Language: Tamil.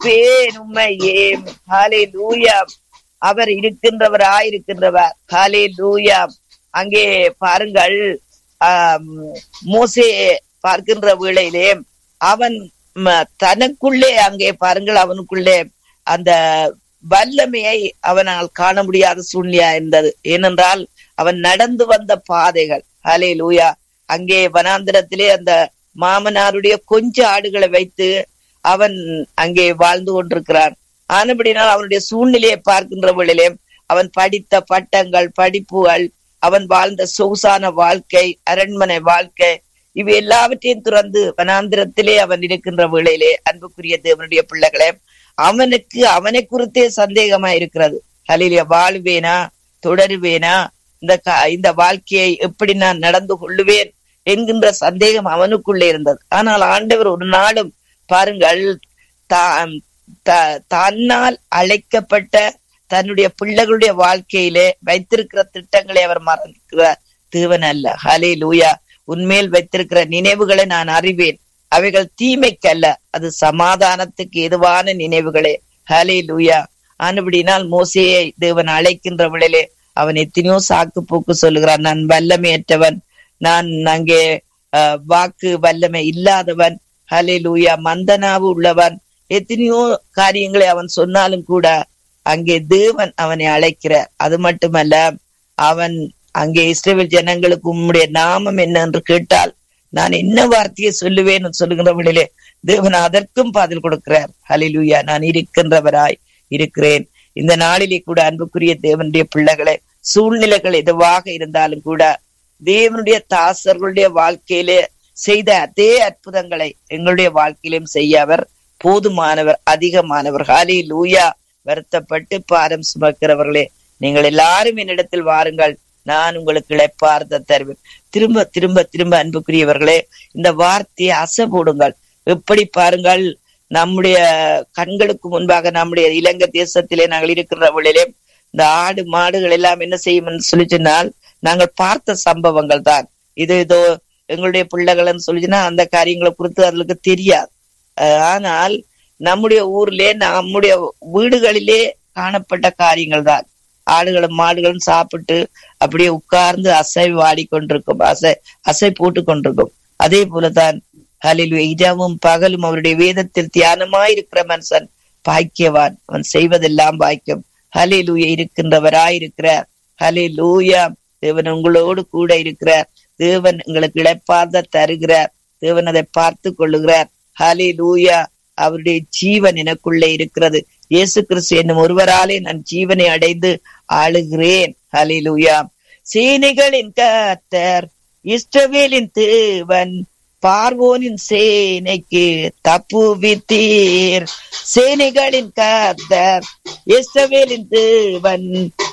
துதிப்பேன் உம்மையே ஹாலே லூயா அவர் இருக்கின்றவராயிருக்கின்றவர் ஹாலே லூயா அங்கே பாருங்கள் ஆம், மோசே பார்க்கின்ற வேளையிலே அவன் ம- தனக்குள்ளே அங்கே பாருங்கள் அவனுக்குள்ளே அந்த வல்லமையை அவனால் காண முடியாத சூழ்நிலையா இருந்தது ஏனென்றால் அவன் நடந்து வந்த பாதைகள் ஹலே லூயா அங்கே வனாந்திரத்திலே அந்த மாமனாருடைய கொஞ்ச ஆடுகளை வைத்து அவன் அங்கே வாழ்ந்து கொண்டிருக்கிறான் ஆனபடினால் அவனுடைய சூழ்நிலையை பார்க்கின்ற வேளையிலே அவன் படித்த பட்டங்கள் படிப்புகள் அவன் வாழ்ந்த சொகுசான வாழ்க்கை அரண்மனை வாழ்க்கை இவை எல்லாவற்றையும் துறந்து வனாந்திரத்திலே அவன் இருக்கின்ற வேளையிலே அன்புக்குரிய தேவனுடைய பிள்ளைகளே அவனுக்கு அவனை குறித்தே சந்தேகமா இருக்கிறது ஹலிலியா வாழ்வேனா தொடருவேனா இந்த க- இந்த வாழ்க்கையை எப்படி நான் நடந்து கொள்ளுவேன் என்கின்ற சந்தேகம் அவனுக்குள்ளே இருந்தது ஆனால் ஆண்டவர் ஒரு நாளும் பாருங்கள் தான் த- தன்னால் அழைக்கப்பட்ட தன்னுடைய பிள்ளைகளுடைய வாழ்க்கையிலே வைத்திருக்கிற திட்டங்களை அவர் மறக்கிற தேவன் அல்ல ஹலே லூயா உன்மேல் வைத்திருக்கிற நினைவுகளை நான் அறிவேன் அவைகள் தீமைக்கல்ல அது சமாதானத்துக்கு எதுவான நினைவுகளே ஹலே லூயா ஆனபடினால் மோசையை தேவன் அழைக்கின்ற விளையிலே அவன் எத்தனையோ சாக்கு போக்கு சொல்லுகிறான் நான் வல்லமையற்றவன் நான் அங்கே அஹ், வாக்கு வல்லமை இல்லாதவன் ஹலே லூயா மந்தனாவு உள்ளவன் எத்தனையோ காரியங்களை அவன் சொன்னாலும் கூட அங்கே தேவன் அவனை அழைக்கிறார் அது மட்டுமல்ல அவன் அங்கே இஸ்ரேல் ஜனங்களுக்கு உம்முடைய நாமம் என்ன என்று கேட்டால் நான் என்ன வார்த்தையை சொல்லுவேன் சொல்லுகிறவளிலே தேவன் அதற்கும் பதில் கொடுக்கிறார் ஹலிலூயா நான் இருக்கின்றவராய் இருக்கிறேன் இந்த நாளிலே கூட அன்புக்குரிய தேவனுடைய பிள்ளைகளே சூழ்நிலைகள் எதுவாக இருந்தாலும் கூட தேவனுடைய தாசர்களுடைய வாழ்க்கையிலே செய்த அதே அற்புதங்களை எங்களுடைய வாழ்க்கையிலும் செய்ய அவர் போதுமானவர் அதிகமானவர் ஹாலே லூயா வருத்தப்பட்டு பாரம் சுமக்கிறவர்களே நீங்கள் எல்லாரும் என்னிடத்தில் வாருங்கள் நான் உங்களுக்கு இழைப்பார்த்த தருவேன் திரும்ப திரும்ப திரும்ப அன்புக்குரியவர்களே இந்த வார்த்தையை அசை போடுங்கள் எப்படி பாருங்கள் நம்முடைய கண்களுக்கு முன்பாக நம்முடைய இலங்கை தேசத்திலே நாங்கள் இருக்கிற வேளையிலே இந்த ஆடு மாடுகள் எல்லாம் என்ன செய்யும் சொல்லி சொன்னால் நாங்கள் பார்த்த சம்பவங்கள் தான் இது இதோ எங்களுடைய பிள்ளைகள்னு சொல்லிச்சுன்னா அந்த காரியங்களை குறித்து அதுக்கு தெரியாது அஹ் ஆனால் நம்முடைய ஊர்லே நம்முடைய வீடுகளிலே காணப்பட்ட காரியங்கள் தான் ஆடுகளும் மாடுகளும் சாப்பிட்டு அப்படியே உட்கார்ந்து அசை வாடி கொண்டிருக்கும் அசை அசை போட்டு கொண்டிருக்கும் அதே போலதான் ஹலில் இரவும் பகலும் அவருடைய வேதத்தில் தியானமாயிருக்கிற மனுஷன் பாக்கியவான் அவன் செய்வதெல்லாம் பாக்கியம் ஹலே லூயா இருக்கின்றவராயிருக்கிறார் ஹலே லூயா தேவன் உங்களோடு கூட இருக்கிறார் தேவன் உங்களுக்கு இழைப்பார்ந்த தருகிறார் தேவன் அதை பார்த்து கொள்ளுகிறார் ஹலே லூயா அவருடைய ஜீவன் எனக்குள்ளே இருக்கிறது இயேசு கிறிஸ்து என்னும் ஒருவராலே நான் ஜீவனை அடைந்து ஆளுகிறேன் ஹலே லூயா சேனைகளின் கர்த்தர் இஸ்ரவேலின் தேவன் பார்வோனின் சேனைக்கு தப்புவித்தீர் சேனைகளின் கர்த்தர் இஸ்ரவேலின் தேவன்